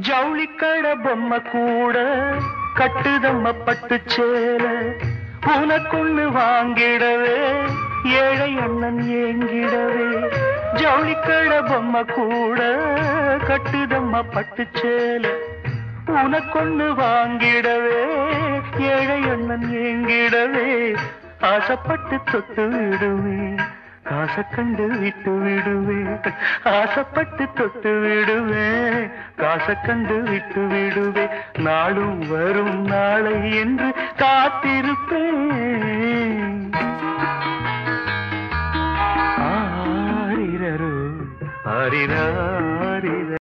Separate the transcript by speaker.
Speaker 1: ஜவுளிக்கட பொம்மை கூட கட்டுதம்ம பட்டு சேல உனக்குன்னு வாங்கிடவே ஏழை அண்ணன் ஏங்கிடவே ஜவுளிக்கட பொம்மை கூட கட்டுதம்ம பட்டு சேல உனக்கொன்னு வாங்கிடவே ஏழை அண்ணன் ஏங்கிடவே ஆசைப்பட்டு தொட்டு விடுவேன் காசை கண்டு விட்டு விடுவேன் ஆசைப்பட்டு தொட்டு விடுவேன் காசை கண்டு விட்டு விடுவேன் நாளும் வரும் நாளை என்று காத்திருப்பேன் ஆரிரரோ ஆரிராரிர